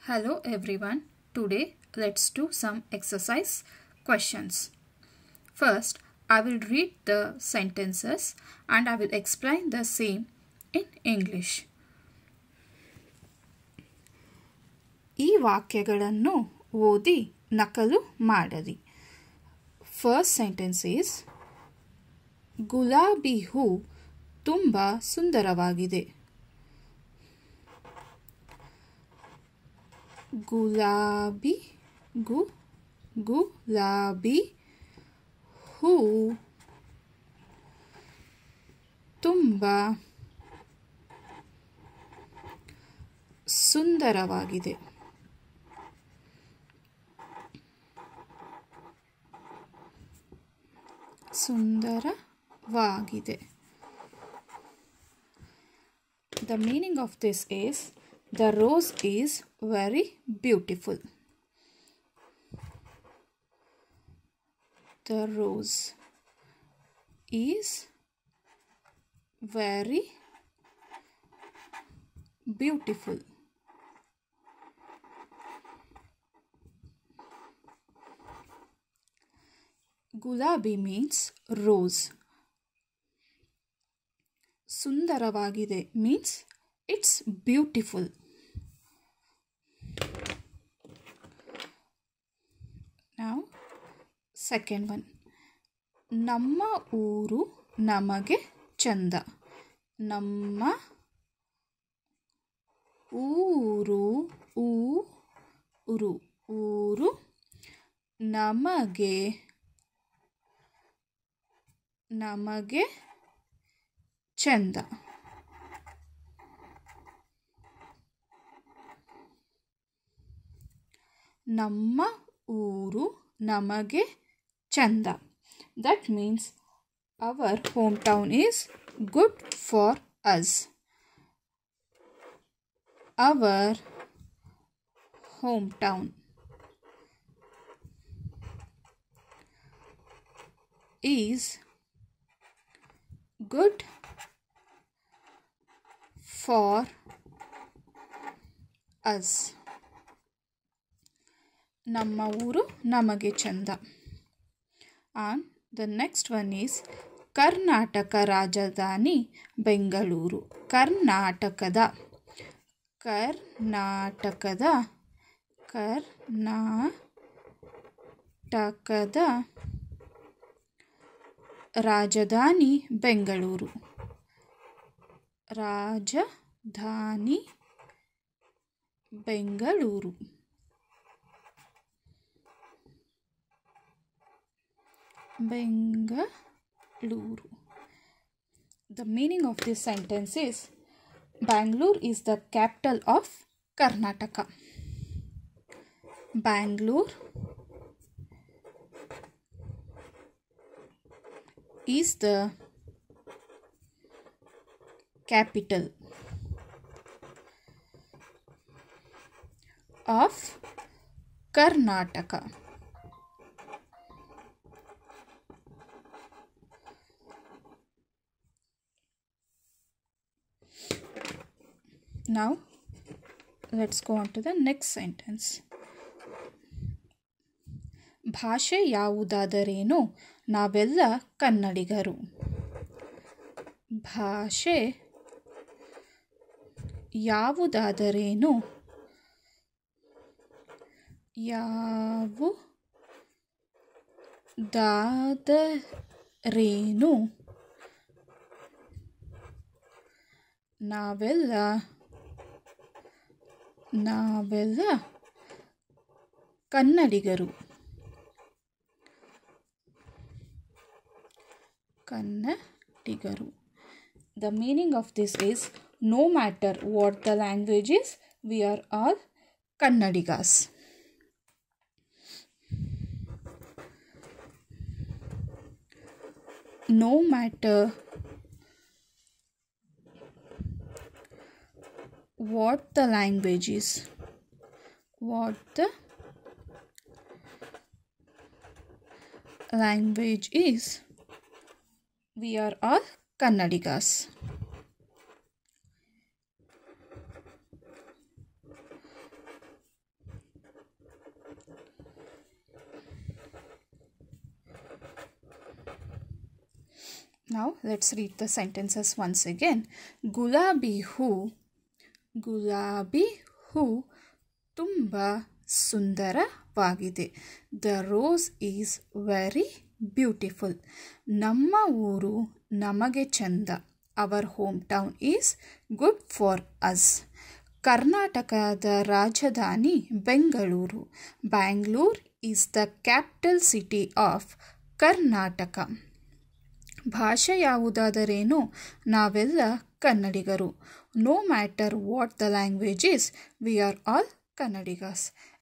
Hello everyone. Today let's do some exercise questions. First, I will read the sentences and I will explain the same in English. ಈ ವಾಕ್ಯಗಳನ್ನು ಓದಿ ನಕಲು ಮಾಡರಿ first sentence is ಗುಲಾಬಿ ಹೂ ತುಂಬ ಸುಂದರವಾಗಿದೆ ಗುಲಾಬಿ ಗು ಗುಲಾಬಿ ಹೂ ತುಂಬ ಸುಂದರವಾಗಿದೆ ಸುಂದರವಾಗಿದೆ the meaning of this is the rose is very beautiful the rose is very beautiful ಗುಲಾಬಿ ಮೀನ್ಸ್ ರೋಸ್ ಸುಂದರವಾಗಿದೆ ಮೀನ್ಸ್ ಇಟ್ಸ್ ಬ್ಯೂಟಿಫುಲ್ ನಾವು ಸೆಕೆಂಡ್ ಒನ್ ನಮ್ಮ ಊರು ನಮಗೆ ಚಂದ ನಮ್ಮ ಊರು ಊರು ಊರು ನಮಗೆ ನಮಗೆ ಚಂದ ನಮ್ಮ ಊರು ನಮಗೆ ಚಂದ that means our home town is good for us our home town is good for us ನಮ್ಮ ಊರು ನಮಗೆ ಚಂದ and the next one is Karnataka ರಾಜಧಾನಿ ಬೆಂಗಳೂರು ಕರ್ನಾಟಕದ ಕರ್ನಾಟಕದ ಕರ್ನಾಟಕದ ರಾಜಧಾನಿ ಬೆಂಗಳೂರು ರಾಜಧಾನಿ Bengaluru Bengaluru the meaning of this sentence is Bangalore is the capital of Karnataka Bangalore is the capital of Karnataka. Now, let's go on to the next sentence. ಭಾಷೆ ಯಾವುದಾದರೇನು ನಾವೆಲ್ಲ ಕನ್ನಡಿಗರು ಭಾಷೆ ಯಾವುದಾದರೇನು ಯಾವುದಾದರೇನು ನಾವೆಲ್ಲ ನಾವೆಲ್ಲ ಕನ್ನಡಿಗರು ಕನ್ನಡಿಗರು the meaning of this is no matter what the language is we are all Kannadigas no matter what the language is what the language is we are all Kannadigas. Now let's read the sentences once again. ಗುಲಾಬಿ ಹೂ ಗುಲಾಬಿ ಹೂ ತುಂಬ ಸುಂದರವಾಗಿದೆ the rose is very beautiful ನಮ್ಮ ಊರು ನಮಗೆ ಚಂದ our home town is good for us ಕರ್ನಾಟಕದ ರಾಜಧಾನಿ Bengaluru Bangalore is the capital city of Karnataka ಭಾಷೆ ಯಾವುದಾದರೇನು ನಾವೆಲ್ಲ ಕನ್ನಡಿಗರು no matter what the language is we are all Kannadigas